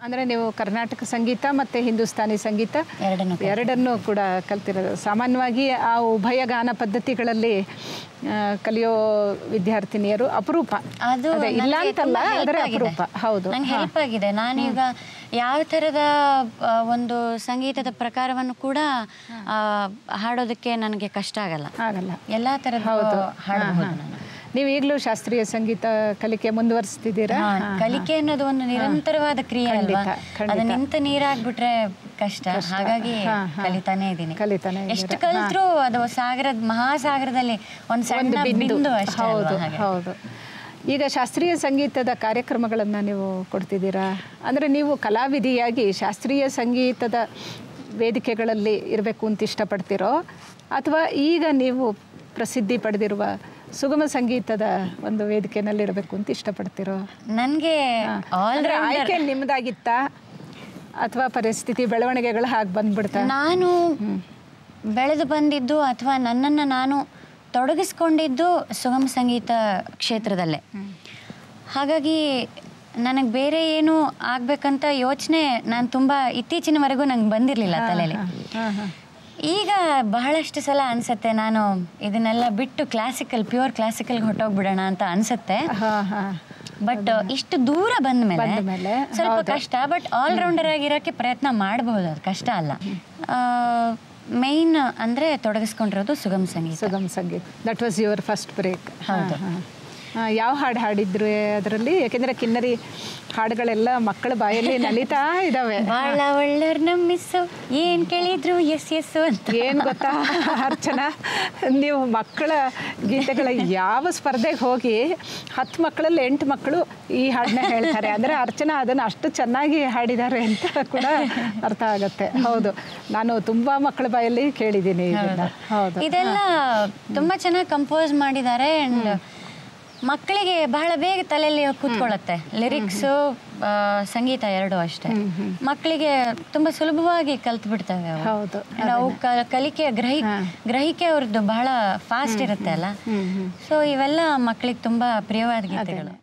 ಅಂದರೆ ನೀವು ಕರ್ನಾಟಕ ಸಂಗೀತ ಮತ್ತು ಹಿಂದೂಸ್ತಾನಿ ಸಂಗೀತ ಎರಡನ್ನೂ ಎರಡನ್ನೂ ಕೂಡ ಕಲ್ತಿರೋದು ಸಾಮಾನ್ಯವಾಗಿ ಆ ಉಭಯ ಗಾನ ಪದ್ಧತಿಗಳಲ್ಲಿ ಆ, ಕಲಿಯೋ ವಿದ್ಯಾರ್ಥಿನಿಯರು ಅಪರೂಪ ಅದು ಅದೇ, ಇಲ್ಲ ನನಗೆ ಅಂತಲ್ಲ ತುಂಬಾ help ಆದರೆ ಆಗಿದೆ. ಅಪರೂಪ ಹೌದು ನಂಗೆ ಹೆಲ್ಪ್ ಆಗಿದೆ ನಾನೀಗ ಯಾವ ಥರದ ಆ, ಒಂದು ಸಂಗೀತದ ಪ್ರಕಾರವನ್ನು ಕೂಡ ಆ, ಹಾಡೋದಕ್ಕೆ ನನಗೆ ಕಷ್ಟ ಆಗಲ್ಲ ಆಗಲ್ಲ ಎಲ್ಲ ಥರದ ಹಾಡಬಹುದು ನಾನು ನೀವು ಈಗಲೂ ಶಾಸ್ತ್ರೀಯ ಸಂಗೀತ ಕಲಿಕೆ ಮುಂದುವರಿಸ್ತಿದ್ದೀರಾ ಹಾ, ಕಲಿಕೆ ಅನ್ನೋದು ಒಂದು ನಿರಂತರವಾದ ಕ್ರಿಯೆ ಅಲ್ವಾ ಖಂಡಿತ, ಅದು ನಿಂತ ನೀರಾಗ್ಬಿಟ್ರೆ ಕಷ್ಟ ಹಾಗಾಗಿ ಕಲಿತಾನೆ ಇದ್ದೀನಿ ಕಲಿತಾನೆ ಎಷ್ಟು ಕಲ್ತ್ರೂ ಅದು ಸಾಗರದ ಮಹಾಸಾಗರದಲ್ಲಿ ಒಂದು ಸಣ್ಣ ಬಿಂದು ಅಷ್ಟೇ ಅಲ್ವಾ ಹೌದು ಹಾಗೆ. ಹೌದು ಈಗ ಶಾಸ್ತ್ರೀಯ ಸಂಗೀತದ ಕಾರ್ಯಕ್ರಮಗಳನ್ನು ನೀವು ಕೊಡ್ತಿದ್ದೀರಾ ಅಂದರೆ ನೀವು ಕಲಾವಿದಿಯಾಗಿ ಶಾಸ್ತ್ರೀಯ ಸಂಗೀತದ ವೇದಿಕೆಗಳಲ್ಲಿ ಇರಬೇಕು ಅಂತ ಇಷ್ಟಪಡ್ತೀರೋ ಅಥವಾ ಈಗ ನೀವು ಪ್ರಸಿದ್ಧಿ ಪಡೆದಿರುವ ಸುಗಮ ಸಂಗೀತದ ಒಂದು ವೇದಿಕೆಯಲ್ಲಿ ಇರಬೇಕು ಅಂತ ಇಷ್ಟಪಡ್ತೀರೋ ನನ್ಗೆ ಆಲ್ ಅಂದ್ರೆ ಆಯ್ಕೆ ನಿಮ್ಮದಾಗಿತ್ತಾ ಅಥವಾ ಪರಿಸ್ಥಿತಿ ಬೆಳವಣಿಗೆಗಳು ಹಾಗೆ ಬಂದ್ಬಿಡ್ತಾ ನಾನು ಬೆಳೆದು ಬಂದಿದ್ದು ಅಥವಾ ನನ್ನನ್ನು ನಾನು ತೊಡಗಿಸ್ಕೊಂಡಿದ್ದು ಸುಗಮ ಸಂಗೀತ ಕ್ಷೇತ್ರದಲ್ಲೇ ಹಾಗಾಗಿ ನನಗೆ ಬೇರೆ ಏನು ಆಗ್ಬೇಕಂತ ಯೋಚನೆ ನಾನು ತುಂಬ ಇತ್ತೀಚಿನವರೆಗೂ ನಂಗೆ ಬಂದಿರಲಿಲ್ಲ ತಲೆಯಲ್ಲಿ ಹಾಂ ಹಾಂ ಈಗ ಬಹಳಷ್ಟು ಸಲ ಅನ್ಸತ್ತೆ ನಾನು ಇದನ್ನೆಲ್ಲ ಬಿಟ್ಟು ಕ್ಲಾಸಿಕಲ್ ಪ್ಯೂರ್ ಕ್ಲಾಸಿಕಲ್ಗೆ ಹೊಟ್ಟೋಗ್ಬಿಡೋಣ ಅಂತ ಅನ್ಸತ್ತೆ ಹಾಂ ಹಾಂ ಬಟ್ ಇಷ್ಟು ದೂರ ಬಂದ ಮೇಲೆ ಬಂದ್ಮೇಲೆ, ಸ್ವಲ್ಪ ಕಷ್ಟ ಬಟ್ ಆಲ್ರೌಂಡರ್ ಆಗಿರೋಕ್ಕೆ ಪ್ರಯತ್ನ ಮಾಡಬಹುದು ಅದು ಕಷ್ಟ ಅಲ್ಲ ಮೈನ್ ಅಂದ್ರೆ ತೊಡಗಿಸ್ಕೊಂಡಿರೋದು ಸುಗಮ ಸಂಗೀತ ಸುಗಮ ಸಂಗೀತ that was your first break ಹೌದು. ಯಾವ ಹಾಡು ಹಾಡಿದ್ರು ಅದರಲ್ಲಿ ಯಾಕೆಂದ್ರೆ ಕಿನ್ನರಿ ಹಾಡುಗಳೆಲ್ಲ ಮಕ್ಕಳ ಬಾಯಲ್ಲಿ ನಲಿತಾ ಇದಾವೆ ಬಹಳ ಒಳ್ಳೆಯವ್ರ ನಮ್ಮಿಸ್ಸು ಏನ್ ಕೇಳಿದ್ರು ಎಸ್ ಎಸ್ ಅಂತ ಏನ್ ಗೊತ್ತಾ ಅರ್ಚನಾ ನೀವು ಮಕ್ಕಳ ಗೀತೆಗಳ ಯಾವ ಸ್ಪರ್ಧೆಗೆ ಹೋಗಿ ಹತ್ತು ಮಕ್ಕಳಲ್ಲಿ ಎಂಟು ಮಕ್ಕಳು ಈ ಹಾಡನ್ನ ಹೇಳ್ತಾರೆ ಅಂದ್ರೆ ಅರ್ಚನಾ ಅದನ್ನ ಅಷ್ಟು ಚೆನ್ನಾಗಿ ಹಾಡಿದ್ದಾರೆ ಅಂತ ಕೂಡ ಅರ್ಥ ಆಗತ್ತೆ ಹೌದು ನಾನು ತುಂಬಾ ಮಕ್ಕಳ ಬಾಯಲ್ಲಿ ಕೇಳಿದ್ದೀನಿ ಇದನ್ನ ಹೌದು ಇದೆಲ್ಲ ತುಂಬಾ ಚೆನ್ನಾಗಿ ಕಂಪೋಸ್ ಮಾಡಿದ್ದಾರೆ ಅಂಡ್ ಮಕ್ಕಳಿಗೆ ಬಹಳ ಬೇಗ ತಲೆಯಲ್ಲಿ ಕೂತ್ಕೊಳ್ಳುತ್ತೆ ಲಿರಿಕ್ಸು ಸಂಗೀತ ಎರಡು ಅಷ್ಟೇ ಮಕ್ಕಳಿಗೆ ತುಂಬಾ ಸುಲಭವಾಗಿ ಕಲ್ತು ಬಿಡ್ತವೆ ಅವು. ಹೌದು And ಅವು ಕ- ಕಲಿಕೆಯ ಗ್ರಹಿ ಗ್ರಹಿಕೆ ಅವ್ರದ್ದು ಬಹಳ ಫಾಸ್ಟ್ ಇರುತ್ತೆ ಅಲ್ಲ ಸೊ ಇವೆಲ್ಲ ಮಕ್ಕಳಿಗೆ ತುಂಬಾ ಪ್ರಿಯವಾದ ಗೀತೆಗಳು